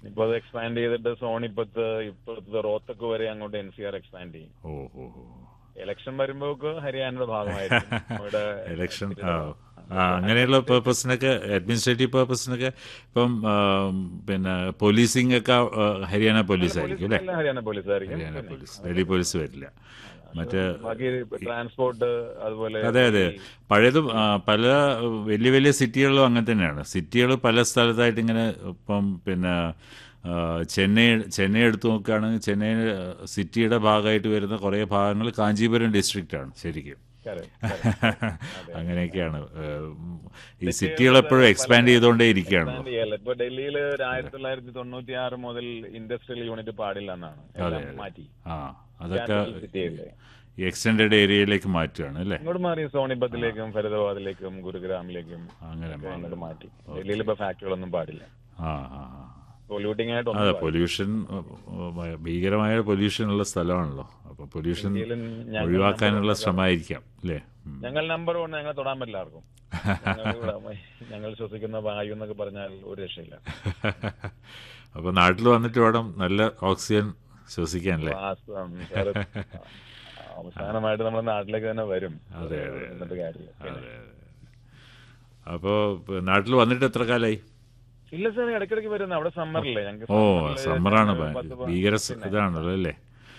ഇപ്പൊ അത് എക്സ്പാൻഡ് ചെയ്തിട്ട് സോണി ഇപ്പത്തെ ഇപ്പോഴത്തെ റോത്തക്ക് വരെ അങ്ങോട്ട് എൻ സി ആർ എക്സ്പാൻഡ് ചെയ്യും ഓ ഓ ഓ ഇലക്ഷൻ വരുമ്പോക്ക് ഹരിയാനയുടെ ഭാഗമായിരിക്കും നമ്മുടെ ഇലക്ഷൻ ആ ആ അങ്ങനെയുള്ള പേർപ്പസിനൊക്കെ അഡ്മിനിസ്ട്രേറ്റീവ് പേർപ്പസിനൊക്കെ ഇപ്പം ആ, പിന്നെ പോലീസിംഗ് ഒക്കെ ആ, ഹരിയാന പോലീസ് ആയിരിക്കും അല്ലേ എല്ലാം ഹരിയാന പോലീസ് ആയിരിക്കും ഹരിയാന പോലീസ് ഡൽഹി പോലീസ് വരില്ല മറ്റേ ബാക്കി ട്രാൻസ്പോർട്ട് അതുപോലെ അതെ അതെ പഴയതും ആ, പല വലിയ വലിയ സിറ്റികളിലും അങ്ങനെ തന്നെയാണ് സിറ്റികൾ പല സ്ഥലത്തായിട്ട് ഇങ്ങനെ ഇപ്പം പിന്നെ ആ, ചെന്നൈ ചെന്നൈ എടുത്തു നോക്കുകയാണെങ്കിൽ ചെന്നൈ സിറ്റിയുടെ ഭാഗമായിട്ട് വരുന്ന കുറേ ഭാഗങ്ങൾ കാഞ്ചീപുരം ഡിസ്ട്രിക്റ്റാണ് ശരിക്കും correct, correct. അങ്ങനെയൊക്കെയാണ് ഏ, ഈ സിറ്റികൾ എപ്പോഴും എക്സ്പാൻഡ് ചെയ്തുകൊണ്ടേ ഇരിക്കുകയാണ് Expand ചെയ്യല്ല. ഇപ്പൊ ഡൽഹിയിൽ ആയിരത്തി തൊള്ളായിരത്തി തൊണ്ണൂറ്റി ആറ് മുതൽ ഇൻഡസ്ട്രിയൽ യൂണിറ്റ് പാടില്ല എന്നാണ് എല്ലാം മാറ്റി ആ അതൊക്കെ സിറ്റിയിലെ ഈ എക്സ്റ്റൻഡഡ് ഏരിയയിലേക്ക് മാറ്റുകയാണ് അല്ലേ ഇങ്ങോട്ട് മാറി സോണിപത്തിലേക്കും ഫരീദാബാദിലേക്കും ഗുരുഗ്രാമിലേക്കും അങ്ങനെ ഒക്കെ അങ്ങോട്ട് മാറ്റി ഡൽഹിയിൽ ഇപ്പൊ ഫാക്ടറികളൊന്നും പാടില്ല ആ ആ ആ പൊല്യൂട്ടിംഗ് ആയിട്ട് അതെ പൊല്യൂഷൻ ഭീകരമായ പൊല്യൂഷൻ ഉള്ള സ്ഥലമാണല്ലോ അപ്പൊ പൊല്യൂഷൻ ഞങ്ങൾ ഒഴിവാക്കാനുള്ള ശ്രമമായിരിക്കാം അല്ലേ ഉം. ഞങ്ങൾ നമ്പർ കൊണ്ട് ഞങ്ങൾ തൊടാൻ പറ്റില്ല ആർക്കും ഞങ്ങൾ ഇവിടെ ഞങ്ങൾ ശ്വസിക്കുന്ന വായു എന്നൊക്കെ പറഞ്ഞാൽ ഒരു രക്ഷയില്ല അപ്പൊ നാട്ടിൽ വന്നിട്ട് വേണം നല്ല ഓക്സിജൻ ശ്വസിക്കാൻ അല്ലേ വാസ്തവം സാറ് അവസാനമായിട്ട് നമ്മുടെ നാട്ടിലേക്ക് തന്നെ വരും അതെ, അതെ, എന്നിട്ട് കാര്യമില്ല അതെ അതെ അപ്പോൾ നാട്ടിൽ വന്നിട്ട് എത്ര കാലമായി ഇല്ല സാർ ഇടയ്ക്കിടയ്ക്ക് വരുന്നത് അവിടെ സമ്മറില്ലേ ഞങ്ങൾക്ക് ഓ സമ്മറില് സമ്മറാണ് ഞങ്ങള് പത്ത് പ- ഭീകര സ- ഇതാണല്ലോ അല്ലേ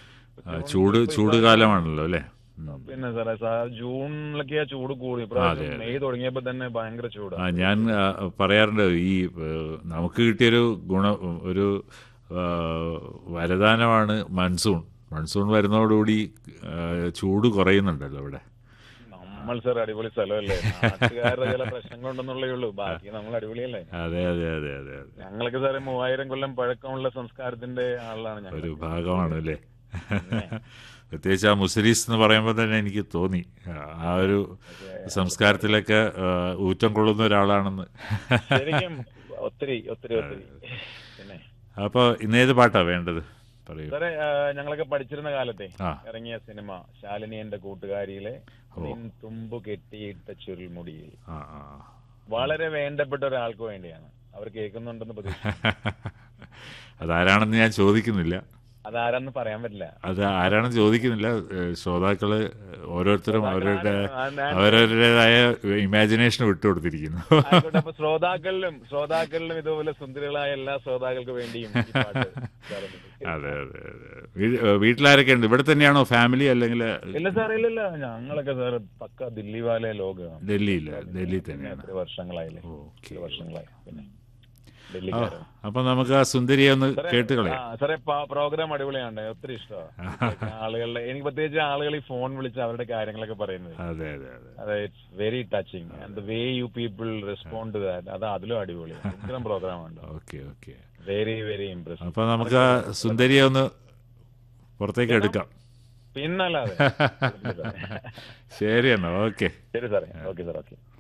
ആ, ചൂട് ചൂട് കാലമാണല്ലോ അല്ലേ ഉം. പിന്നെ സാറേ സാർ ജൂണിലൊക്കെയാ ചൂട് കൂടി ഇപ്രാവശ്യം മെയ് തുടങ്ങിയപ്പോ തന്നെ ഭയങ്കര ചൂടാ ആ ഞാൻ ആ, പറയാറുണ്ട് ഈ ഏ, നമുക്ക് കിട്ടിയൊരു ഗുണ ഒരു ആ, വരദാനമാണ് മൺസൂൺ മൺസൂൺ വരുന്നതോടുകൂടി ആ, ചൂട് കുറയുന്നുണ്ടല്ലോ ഇവിടെ നമ്മൾ സാർ അടിപൊളി സ്ഥലമല്ലേ നാട്ടുകാരുടെ ചില പ്രശ്നങ്ങളുണ്ടെന്നുള്ളേ ഉള്ളൂ ബാക്കി നമ്മൾ അടിപൊളിയല്ലേ അതെ അതെ അതെ അതെ അതെ ഞങ്ങൾക്ക് സാറേ മൂവായിരം കൊല്ലം പഴക്കമുള്ള സംസ്കാരത്തിന്റെ ആളാണ് ഞങ്ങൾ ഒരു ഭാഗമാണ് അല്ലേ പ്രത്യേകിച്ച് ആ മുസരീസ് എന്ന് പറയുമ്പോൾ തന്നെ എനിക്ക് തോന്നി ആ ഒരു സംസ്കാരത്തിലൊക്കെ ആ, ഊറ്റം കൊള്ളുന്ന ഒരാളാണെന്ന് ശരിക്കും ഒത്തിരി ഒത്തിരി ഒത്തിരി പിന്നെ അപ്പോൾ ഇന്നേത് പാട്ടാ വേണ്ടത് പറയൂ സാറേ ആ, ഞങ്ങളൊക്കെ പഠിച്ചിരുന്ന കാലത്തെ ആ. ഇറങ്ങിയ സിനിമ ശാലിനി എന്റെ കൂട്ടുകാരിയിലെ നിൻ തുമ്പു കെട്ടിയിട്ട ചുരുൾമുടിയിൽ ആ ആ വളരെ വേണ്ടപ്പെട്ട ഒരാൾക്ക് വേണ്ടിയാണ് അവർ കേൾക്കുന്നുണ്ടെന്ന് പ്രതീക്ഷിക്കുന്നു അതാരാണെന്ന് ഞാൻ ചോദിക്കുന്നില്ല അതാരാന്ന് പറയാൻ പറ്റില്ല അത് ആരാണെന്ന് ചോദിക്കുന്നില്ല ഏഹ് ശ്രോതാക്കള് ഓരോരുത്തരും അവരുടെ ആ, ഞാൻ- അവരവരുടേതായ ഇമാജിനേഷൻ വിട്ടുകൊടുത്തിരിക്കുന്നു ആയിക്കോട്ടെ അപ്പൊ ശ്രോതാക്കളിലും ശ്രോതാക്കളിലും ഇതുപോലെ സുന്ദരികളായ എല്ലാ ശ്രോതാക്കൾക്ക് വേണ്ടിയും ഈ പാട്ട് സാർ ഒന്ന് അതെ അതെ അതെ വീ- ഏഹ് വീട്ടിലാരൊക്കെ ഉണ്ട് ഇവിടെ തന്നെയാണോ ഫാമിലി അല്ലെങ്കിൽ ഇല്ല സാർ ഇല്ല ഇല്ല ഞങ്ങളൊക്കെ സാർ പക്ക ദില്ലി വാലെ ലോകമാണ് ഡൽഹിയില്ല ഡൽഹി പിന്നെ തന്നെയാണ് എത്ര വർഷങ്ങളായില്ലേ ഓക്കെ എത്ര വർഷങ്ങളായി പിന്നെ ഡൽഹിക്കാരോ അപ്പൊ നമുക്ക് ആ സുന്ദരിയെ ഒന്ന് കേട്ട് ആ, കളയാം സാറേ പ- പ്രോഗ്രാം അടിപൊളിയാണ് ഒത്തിരി ഇഷ്ടമാണ് ആളുകളുടെ എനിക്ക് പ്രത്യേകിച്ച് ആളുകൾ ഈ ഫോൺ വിളിച്ച് അവരുടെ കാര്യങ്ങളൊക്കെ പറയുന്നത് അതെ അതെ അതെ അതെ it's very touching and the way you people respond to that അത് അതിലും അടിപൊളി ഇത്തരം പ്രോഗ്രാം ഉണ്ട് okay okay very very impress അപ്പൊ നമുക്ക് ആ സുന്ദരിയെ ഒന്ന് പുറത്തേക്ക് എടുക്കാം പിന്നല്ലാതെ ശരി എന്നാ ഓക്കെ ശരി സാറേ ഓക്കെ സാർ ഓക്കെ